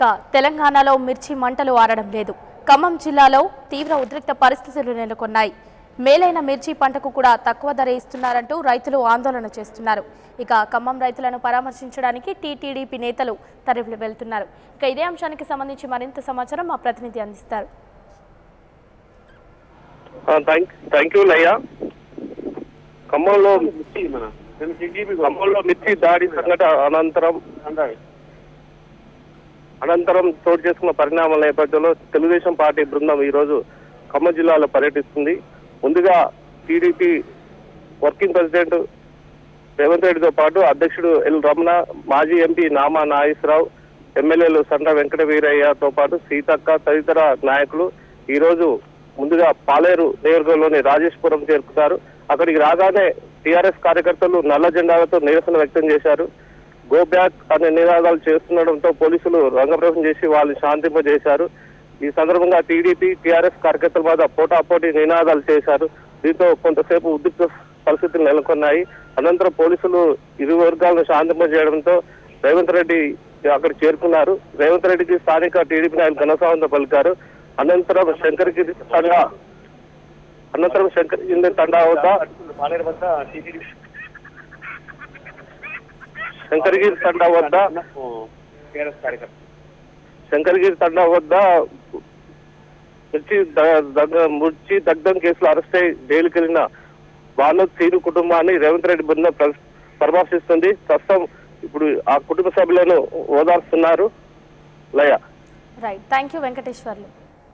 ఇక తెలంగాణలో మిర్చి మంటలు ఆరడం లేదు ఖమ్మం జిల్లాలో తీవ్ర ఉద్రిక్త పరిస్థితులు నెలకొన్నాయి మేలైన మిర్చి పంటకు కూడా తక్కువ ధర ఇస్తున్నారంటూ రైతులు ఆందోళన చేస్తున్నారు ఇక ఖమ్మం రైతులను పరామర్శించడానికి టీటీడీపీ నేతలు తరలి వెళ్తున్నారు ఇక ఇదే అంశానికి సంబంధించి మరింత సమాచారం మా ప్రతినిధి అందిస్తారు థ్యాంక్ థ్యాంక్ యూ లయ్య ఖమ్మంలో మిర్చి మన నేను టీడీపీ ఖమ్మంలో మిర్చి దాడి సంఘటన అనంతరం అందాలి అనంతరం చోటు చేసుకున్న పరిణామాల నేపథ్యంలో తెలుగుదేశం పార్టీ బృందం ఈ రోజు ఖమ్మం జిల్లాలో పర్యటిస్తుంది ముందుగా టీడీపీ వర్కింగ్ ప్రెసిడెంట్ రేవంత్ రెడ్డితో పాటు అధ్యక్షుడు ఎల్ రమణ మాజీ ఎంపీ నామా నాగేశ్వరరావు ఎమ్మెల్యేలు సండ్ర వెంకట వీరయ్యతో పాటు సీతక్క తదితర నాయకులు ఈ రోజు ముందుగా పాలేరు నియోజకవర్గంలోని రాజేశ్వరం చేరుకున్నారు అక్కడికి రాగానే టీఆర్ఎస్ కార్యకర్తలు నల్ల జెండాలతో నిరసన వ్యక్తం చేశారు గో బ్యాక్ అనే నినాదాలు చేస్తుండడంతో పోలీసులు రంగప్రవేశం చేసి వాళ్ళని శాంతింపజేశారు ఈ సందర్భంగా టీడీపీ టీఆర్ఎస్ కార్యకర్తల మీద పోటాపోటీ నినాదాలు చేశారు దీంతో కొంతసేపు ఉద్రిక్త పరిస్థితులు నెలకొన్నాయి అనంతరం పోలీసులు ఇరు వర్గాలను శాంతింపజేయడంతో రేవంత్ రెడ్డి అక్కడ చేరుకున్నారు రేవంత్ రెడ్డికి స్థానిక టీడీపీ నాయకులు ఘనస్వాగతం పలికారు అనంతరం శంకర్గిరి తండా అనంతరం శంకర్గిరి తండా వద్ద పాలేరు వద్ద టీడీపీ శంకర్గిరి తండా వద్ద టీఆర్ఎస్ కార్యకర్త శంకర్గిరి తండా వద్ద మిర్చి ద- దగ్- మిర్చి దగ్ధం కేసులో అరెస్ట్ అయి జైలుకి వెళ్ళిన బానోద్ సీను కుటుంబాన్ని రేవంత్ రెడ్డి బృందం ప్ర- పరామర్శిస్తుంది ప్రస్తుతం ఇప్పుడు ఆ కుటుంబ సభ్యులను ఓదార్స్తున్నారు లయ రైట్ థ్యాంక్ యూ వెంకటేశ్వర్లు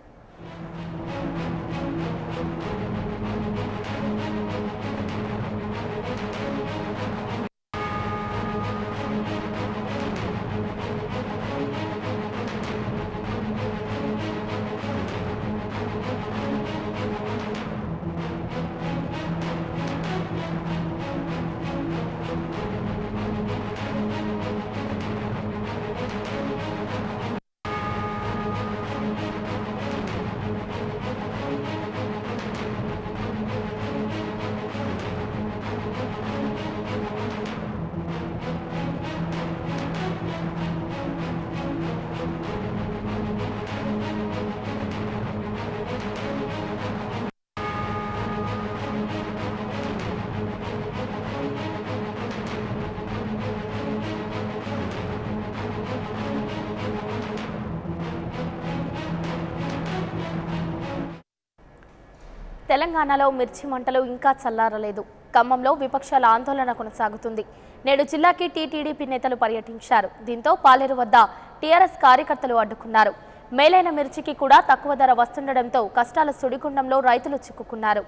తెలంగాణలో మిర్చి మంటలు ఇంకా చల్లారలేదు ఖమ్మంలో విపక్షాల ఆందోళన కొనసాగుతుంది నేడు జిల్లాకి టీటీడీపీ నేతలు పర్యటించారు దీంతో పాలేరు వద్ద టీఆర్ఎస్ కార్యకర్తలు అడ్డుకున్నారు మేలైన మిర్చికి కూడా తక్కువ ధర వస్తుండటంతో కష్టాల సుడిగుండంలో రైతులు చిక్కుకున్నారు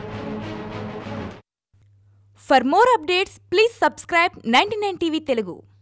For more updates, please subscribe 99 TV Telugu.